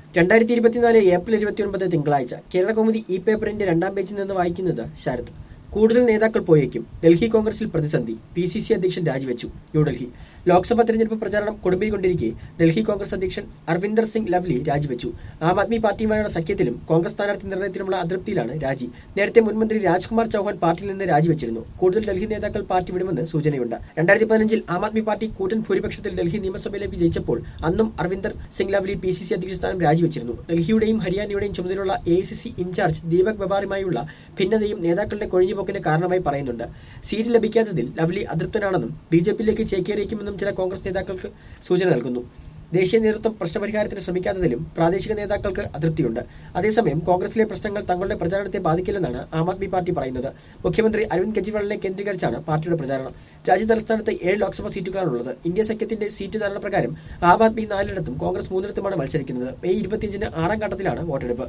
രണ്ടായിരത്തി ഇരുപത്തിനാല് ഏപ്രിൽ ഇരുപത്തിയൊൻപത് തിങ്കളാഴ്ച കേരള കൗമുദി ഇ പേപ്പറിന്റെ രണ്ടാം പേജിൽ നിന്ന് വായിക്കുന്നത് ശരത് കൂടുതൽ നേതാക്കൾ പോയേക്കും ഡൽഹി കോൺഗ്രസിൽ പ്രതിസന്ധി പി സി സി അധ്യക്ഷൻ രാജിവെച്ചു ന്യൂഡൽഹി ലോക്സഭാ തെരഞ്ഞെടുപ്പ് പ്രചാരണം കൊടുമ്പിരിക്കൊണ്ടിരിക്കെ ഡൽഹി കോൺഗ്രസ് അധ്യക്ഷൻ അർവിന്ദർ സിംഗ് ലവ്ലി രാജിവെച്ചു ആം ആദ്മി പാർട്ടിയുമായുള്ള സഖ്യത്തിലും കോൺഗ്രസ് സ്ഥാനാർത്ഥി നിർണയത്തിലുമുള്ള അതൃപ്തിയിലാണ് രാജി നേരത്തെ മുൻമന്ത്രി രാജ്കുമാർ ചൌഹാൻ പാർട്ടിയിൽ നിന്ന് രാജിവെച്ചിരുന്നു കൂടുതൽ ഡൽഹി നേതാക്കൾ പാർട്ടി വിടുമെന്ന് സൂചനയുണ്ട് രണ്ടായിരത്തി പതിനഞ്ചിൽ ആം ആദ്മി പാർട്ടി കൂട്ടൻ ഭൂരിപക്ഷത്തിൽ ഡൽഹി നിയമസഭയിലേക്ക് ജയിച്ചപ്പോൾ അന്നും Arvinder Singh Lovely P C C അധ്യക്ഷ സ്ഥാനം രാജിവെച്ചിരുന്നു ഡൽഹിയുടെയും ഹരിയാനയുടെയും ചുമതലയുള്ള A I C C incharge Deepak ബബാറുമായുള്ള ഭിന്നതയും നേതാക്കളുടെ കൊഴിഞ്ഞുപോക്കിന് കാരണമായി പറയുന്നുണ്ട് സീറ്റ് ലഭിക്കാത്തതിൽ ലവ്ലി അതൃപ്തനാണെന്നും ബി ജെ പിയിലേക്ക് ചേക്കേറിയേക്കുമെന്നും ചില കോൺഗ്രസ് നേതാക്കൾക്ക് സൂചന നൽകുന്നു ദേശീയ നേതൃത്വം പ്രശ്നപരിഹാരത്തിന് ശ്രമിക്കാത്തതിലും പ്രാദേശിക നേതാക്കൾക്ക് അതൃപ്തിയുണ്ട് അതേസമയം കോൺഗ്രസിലെ പ്രശ്നങ്ങൾ തങ്ങളുടെ പ്രചാരണത്തെ ബാധിക്കില്ലെന്നാണ് ആം ആദ്മി പാർട്ടി പറയുന്നത് മുഖ്യമന്ത്രി അരവിന്ദ് കെജ്രിവാളിനെ കേന്ദ്രീകരിച്ചാണ് പാർട്ടിയുടെ പ്രചാരണം രാജ്യ തലസ്ഥാനത്ത് ഏഴ് ലോക്സഭാ സീറ്റുകളാണുള്ളത് ഇന്ത്യ സഖ്യത്തിന്റെ സീറ്റ് ധാരണ പ്രകാരം ആം ആദ്മി നാലിടത്തും കോൺഗ്രസ് മൂന്നിടത്തുമാണ് മത്സരിക്കുന്നത് മെയ് ഇരുപത്തിയഞ്ചിന് ആറാം ഘട്ടത്തിലാണ് വോട്ടെടുപ്പ്